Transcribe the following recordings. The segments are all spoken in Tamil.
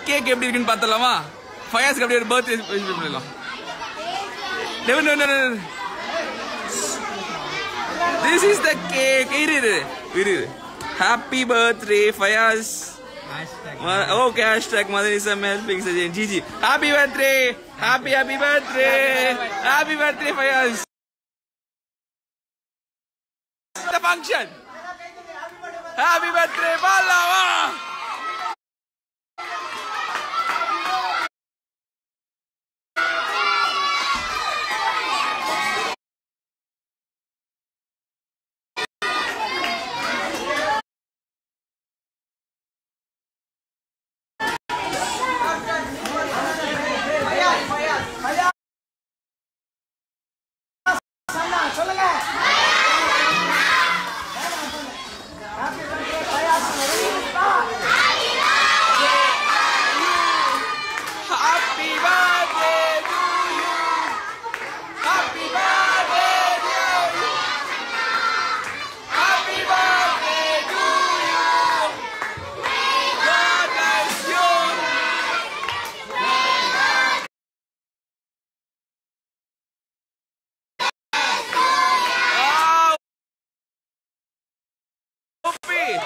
கேக் எப்படி இருக்குன்னு பார்த்தலாமா ஃபயாஸ்க்கு அப்படியே ஒரு பர்த்டே விஷ் பண்ணலாம் never never never this is the cake இரு இரு இரு happy birthday Fayas okay hashtag mother is am helping Sajan ஜிஜி happy birthday happy happy birthday happy birthday Fayas the function happy birthday பல்லவா Happy birthday to you. Happy birthday to you. Happy birthday to you. God bless you. Wow. Whoopee.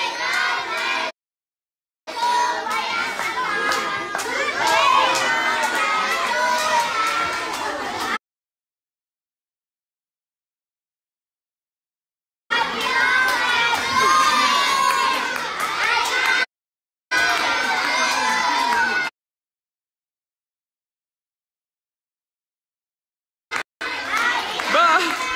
Bye.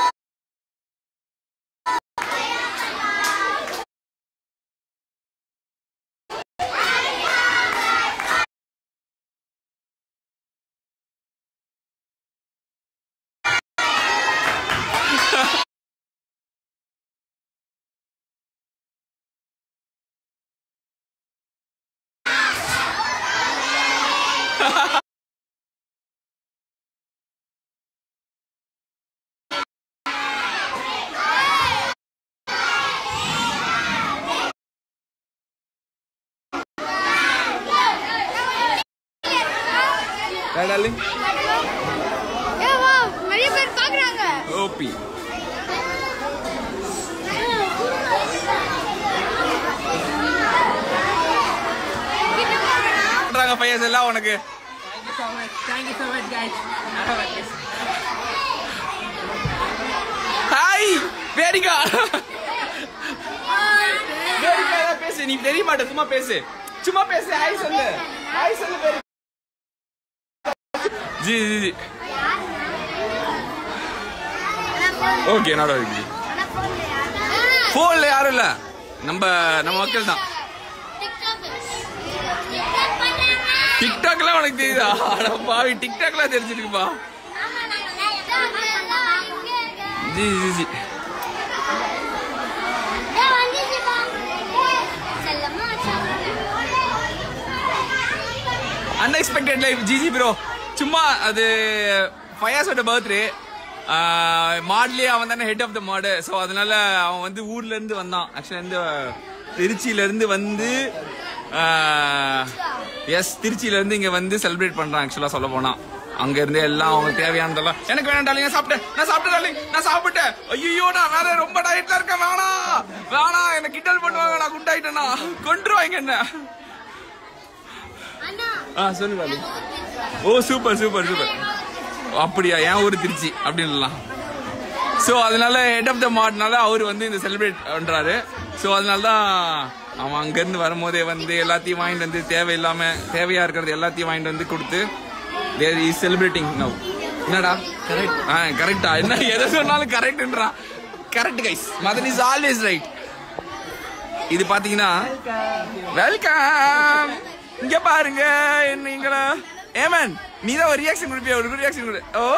Right, darling? ஏ வா நிறைய பேர் பாக்குறாங்க ஓபி பண்றாங்க பையன் எல்லாம் உனக்கு Thank you so much, guys. I love it. Hi Vedika Vedika ஏதாவது பேசு நீ தெரிய மாட்ட சும்மா பேசு சும்மா பேசு ஹாய் சொல்லு ஹாய் சொல்லு வேடிக்கா ஜி ஜி ஜி ஓகே என்னோட இருக்கு ஃபோன்ல யாரும் இல்ல நம்ம நம்ம மக்கள் தான் டிக்டாக்லாம் உனக்கு தெரியுதா அட பாவி டிக்டாக்லாம் தெரிஞ்சிருக்குப்பா ஜி ஜி ஜி அன்எக்ஸ்பெக்டட் லைஃப் ஜிஜி ப்ரோ சும்மா அது ஃபயாஸோட பர்த்டே மாட்லயே அவன் தானே ஹெட் ஆஃப் த மாடு ஸோ அதனால அவன் வந்து ஊர்ல இருந்து வந்தான் ஆக்சுவலா இருந்து திருச்சியில இருந்து வந்து எஸ் திருச்சியில இருந்து இங்க வந்து செலிப்ரேட் பண்றான் ஆக்சுவலா சொல்ல போனா அங்க இருந்து எல்லாம் அவங்க தேவையானதெல்லாம் எனக்கு வேணாம் டாலிங் நான் சாப்பிட்டேன் நான் சாப்பிட்டேன் டாலிங் நான் சாப்பிட்டேன் ஐயோ நான் வேற ரொம்ப டயட்ல இருக்கேன் வேணாம் வேணாம் என்ன கிண்டல் பண்ணுவாங்க நான் குண்டாயிட்டேனா கொண்டுருவாங்க என்ன ஆ சொல்லு டாலிங் ஓ சூப்பர் சூப்பர் சூப்பர் அப்படியா என் ஊர் திருச்சி அப்படின்லாம் ஸோ அதனால ஹெட் ஆஃப் த மார்ட்னால அவர் வந்து இந்த செலிப்ரேட் பண்றாரு ஸோ அதனால தான் அவன் அங்கேருந்து வரும்போதே வந்து எல்லாத்தையும் வாங்கிட்டு வந்து தேவையில்லாம தேவையா இருக்கிறது எல்லாத்தையும் வாங்கிட்டு வந்து கொடுத்து தேர் இஸ் செலிப்ரேட்டிங் நவ் என்னடா கரெக்ட் ஆ கரெக்டா என்ன எதை சொன்னாலும் கரெக்ட்ன்றான் correct guys Madan is always right இது பாத்தீங்கன்னா வெல்கம் இங்க பாருங்க நீங்களா ஏமன் நீ தான் ஒரு ரியாக்ஷன் கொடுப்பியா ஒரு ரியாக்ஷன் கொடு ஓ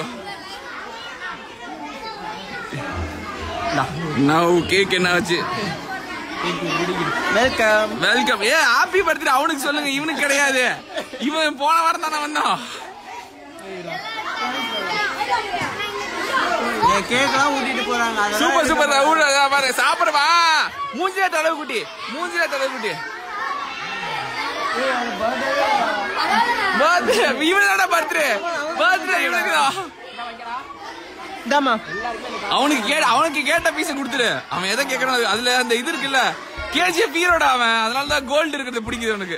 நவ் கேக் என்ன ஆச்சு வெல்கம் வெல்கம் ஏ ஹாப்பி பர்த்டே அவனுக்கு சொல்லுங்க இவனுக்கு கிடையாது இவன் போன வாரம் தானே வந்தான் என் கேக்கெல்லாம் ஊட்டிட்டு போறாங்க அதெல்லாம் சூப்பர் எடுக்க சூப்பர் மாட்டாங்க. ஊர்ல பாரு சாப்பிடுவா மூஞ்சில தடவை குட்டி மூஞ்சில தடவை குட்டி பர்த்டே இவனோட பர்த்டே பர்த்டே இவனுக்கு தான் இந்தாம்மா அவனுக்கு கே அவனுக்கு கேட்ட பீஸ் கொடுத்துரு அவன் எதை கேட்கணும் அது- அதுல அந்த இது இருக்குல்ல கேஜிஎஃப் ஹீரோட அவன் அதனால தான் கோல்டு இருக்கிறது பிடிக்குது அவனுக்கு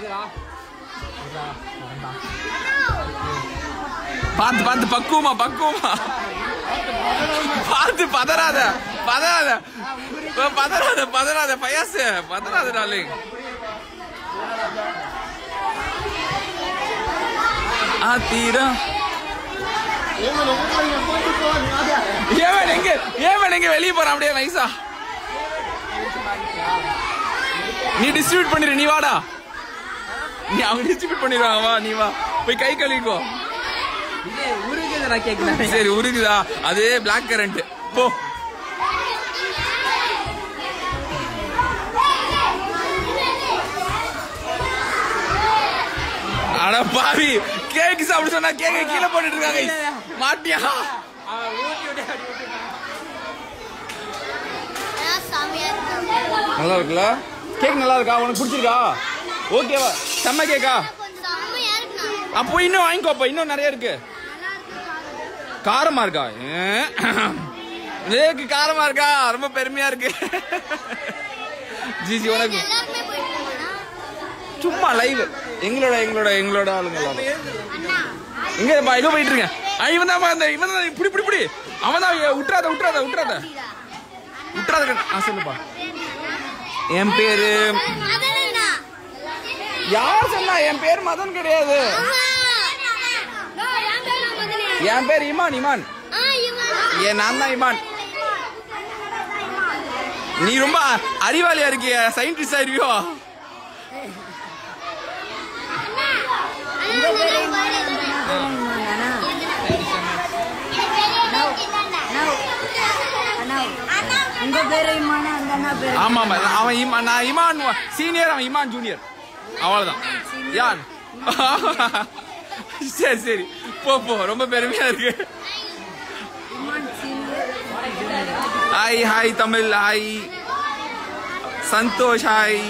பார்த்து பார்த்து பக்குவமா பக்குவமா பார்த்து பதறாத பதறாத பதறாத பதறாத பயாசு பதறாத டார்லிங் ஆத்தீரா ஏவன் எங்க ஏவன் எங்க வெளியே போறான் அப்படியே நைஸா நீ டிஸ்ட்ரிபியூட் பண்ணிரு நீ வாடா நீ அவங்க டிஸ்ட்ரிபியூட் பண்ணிடுவாங்க வா நீ வா போய் கை கழுவிக்கோ இது உருகுது நான் கேட்கல சரி உருகுதா அது பிளாக் கரண்ட் போ அட பாவி கேக் சாப்பிட சொன்னா கேக்க கீழே போட்டுட்டு இருக்காங்க மாட்டியா அவன் ஊட்டி விட்டு அப்படி விட்டு செமையா இருக்கு நல்லா இருக்குல்ல கேக் நல்லா இருக்கா உனக்கு பிடிச்சிருக்கா ஓகேவா செம்ம கேக்கா கொஞ்சம் செம்மையா இருக்குண்ணா அப்போ இன்னும் வாங்கிக்கோப்பா இன்னும் நிறைய இருக்கு காரமா இருக்கா ஏக்கு காரமா இருக்கா ரொம்ப பெருமையா இருக்கு ஜிஜி உனக்கு எல்லாருமே போயிட்டு இருக்கோம்னா சும்மா லைவ் எங்களோட எங்களோட எங்களோட ஆளுங்க எல்லாரும். அண்ணா எங்க பா எங்க போயிட்டு இருக்கேன் ஆ, இவன் தான் இந்த இவன் தான் இப்படி இப்படி இப்படி அவன் தான் விட்டுறாத விட்டுறாத விட்டுறாத விட்டுறாத கண்ணு. ஆ சொல்லுப்பா என் பேரு மதனண்ணா யார் சொன்னா என் பேர் மதன் கிடையாது என் பேர் இமான் இமான் ஏன் நான் தான் இமான் நீ ரொம்ப அறிவாளியா இருக்கிய சயின்டிஸ்ட் ஆயிருவியோ உங்க பேரு இமான அந்த அண்ணா பேரு ஆமா ஆமா அவன் இமான் நான் இமான் சீனியர் அவன் இமான் ஜூனியர் அவ்வளவுதான் யார் சரி சரி போ போ ரொம்ப பெருமையா இருக்கு hi hi Tamil hi Santosh hi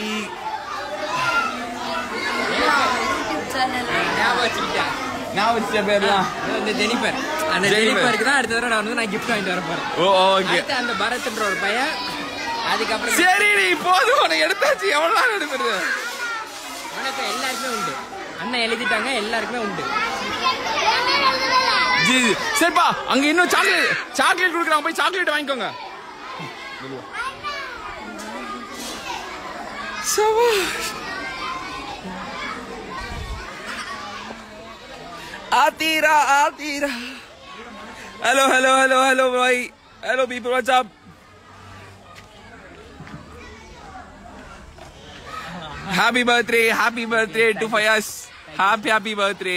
YouTube channel ஞாபகம் வச்சுக்கிட்டேன் நான் வச்ச பேர்லாம் இது வந்து ஜெனிஃபர் அந்த ஜெனிஃபர். ஜெனிஃபருக்கு தான் அடுத்த தடவை நான் வந்து நான் கிஃப்ட் வாங்கிட்டு வர போறேன் ஓ ஓகே அடுத்து அந்த பரத்ன்ற ஒரு பையன் அதுக்கப்புறம் சரி நீ போதும் உனக்கு எடுத்தாச்சு எவ்வளவு நாள் எடுக்கிறது உனக்கு எல்லாருக்குமே உண்டு அண்ணன் எழுதிட்டாங்க எல்லாருக்குமே உண்டு ஜி ஜி. சரிப்பா அங்க இன்னும் சாக்லேட் சாக்லேட் கொடுக்குறாங்க போய் சாக்லேட் வாங்கிக்கோங்க சபாஷ். Athira Athira hello hello hello hello bye hello people what's up happy birthday happy birthday to Fayas happy happy birthday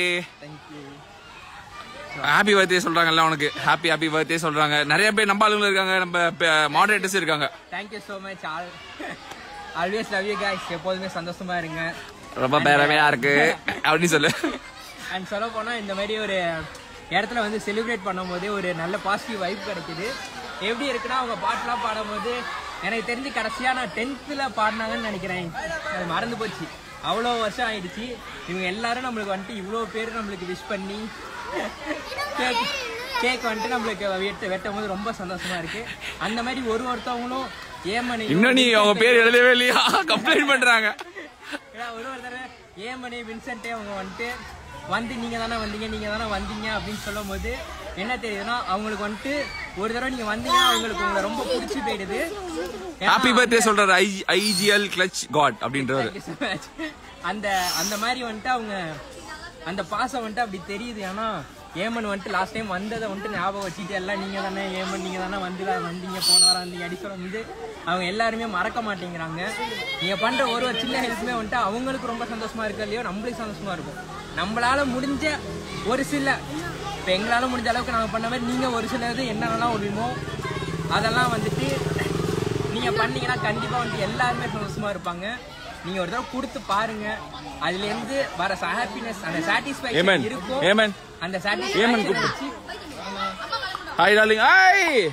happy birthday சொல்றாங்கல்ல உனக்கு ஹாப்பி ஹாப்பி பர்த்டே சொல்றாங்க நிறைய பேர் நம்ம ஆளுங்க இருக்காங்க நம்ம மாடரேட்டர்ஸ் இருக்காங்க thank you so much all always love you guys எப்போதுமே சந்தோஷமா இருங்க ரொம்ப பெருமையா இருக்கு அப்படின்னு சொல்லு அண்ட் சொல்ல போனா இந்த மாதிரி ஒரு இடத்துல வந்து செலிப்ரேட் பண்ணும்போது ஒரு நல்ல பாசிட்டிவ் வைப் கிடைக்குது எப்படி இருக்குன்னா அவங்க பாட்டுலாம் பாடும்போது எனக்கு தெரிஞ்சு கடைசியா நான் டென்த்தில் பாடினாங்கன்னு நினைக்கிறேன் அது மறந்து போச்சு அவ்வளோ வருஷம் ஆயிடுச்சு இவங்க எல்லாரும் நம்மளுக்கு வந்துட்டு இவ்வளோ பேர் நம்மளுக்கு விஷ் பண்ணி கேக் கேக் வந்துட்டு நம்மளுக்கு வெட்ட வெட்டும் போது ரொம்ப சந்தோஷமா இருக்கு அந்த மாதிரி ஒரு ஒருத்தவங்களும் ஏமனி இன்னும் நீ அவங்க பேர் எழுதவே இல்லையா கம்ப்ளைண்ட் பண்றாங்க ஏன்னா ஒரு ஒரு தடவை ஏமனி வின்சென்ட்டே அவங்க வந்துட்டு வந்து நீங்க தானே வந்தீங்க நீங்க தானே வந்தீங்க அப்படின்னு சொல்லும் போது என்ன தெரியுதுன்னா அவங்களுக்கு வந்துட்டு ஒரு தடவை நீங்க வந்தீங்க அவங்களுக்கு உங்களை ரொம்ப பிடிச்சி போயிடுது ஏன்னா ஹாப்பி பர்த்டே சொல்றாரு ஐஜிஎல் கிளச் காட் அப்படின்றவர் Thank you so much. அந்த அந்த மாதிரி வந்துட்டு அவங்க அந்த பாசம் வந்துட்டு அப்படி தெரியுது ஏன்னா ஏமன் வந்துட்டு லாஸ்ட் டைம் வந்ததை வந்துட்டு ஞாபகம் வச்சுட்டு எல்லாம் நீங்க தானே ஏமன் நீங்க தானே வந்து வந்தீங்க போன வாரம் வந்தீங்க அடிக்கல வந்து அவங்க எல்லாருமே மறக்க மாட்டேங்கிறாங்க நீங்க பண்ற ஒரு ஒரு சின்ன ஹெல்ப்புமே வந்துட்டு அவங்களுக்கு ரொம்ப சந்தோஷமா இருக்கு இல்லையோ நம்மளுக்கு சந்தோஷமா இருக்கும் நம்மளால முடிஞ்ச ஒரு சில இப்போ எங்களால முடிஞ்ச அளவுக்கு நாங்கள் பண்ண மாதிரி நீங்க ஒரு சில இது என்னென்னலாம் முடியுமோ அதெல்லாம் வந்துட்டு நீங்க பண்ணீங்கன்னா கண்டிப்பா வந்து எல்லாருமே சந்தோஷமா இருப்பாங்க நீங்க ஒரு தடவை கொடுத்து பாருங்க அதுல இருந்து வர ஹாப்பினஸ் அந்த Amen. சாட்டிஸ்பேக்ஷன் இருக்கும் Amen. அந்த Amen சாட்டிஸ்பேக்ஷன் கூப்பிடு. வச்சு ஹாய் டார்லிங் ஹாய்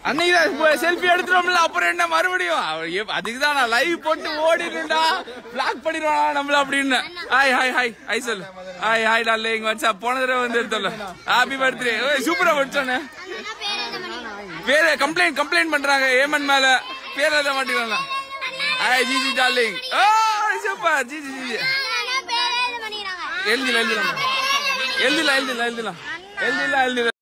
அன்னைக்கு செல்ஃபி எடுத்துட்டோம்ல அப்புறம் என்ன மறுபடியும் அவ- எப்- அதுக்கு தான் நான் லைவ் போட்டு ஓடிடுண்டா பிளாக் பண்ணிடுவானா நம்மள அப்படின்னு ஹாய் ஹாய் ஹாய் ஹாய் சொல்லு ஹாய் ஹாய் டார்லிங் வாட்ஸ்அப் போன தடவை வந்து எடுத்தோம்ல ஹாப்பி பர்த்டே சூப்பரா படிச்சோன்னே பேரு கம்ப்ளைண்ட் கம்ப்ளைண்ட் பண்றாங்க ஏமன் மேல பேர் எழுத மாட்டேங்கிறாங்க ஹாய் ஜிஜி டார்லிங் ஓ சூப்பர் ஜிஜி ஜிஜி எழுதில எழுதிலாம் எழுதில எழுதில எழுதிலாம் எழுதில எழுதில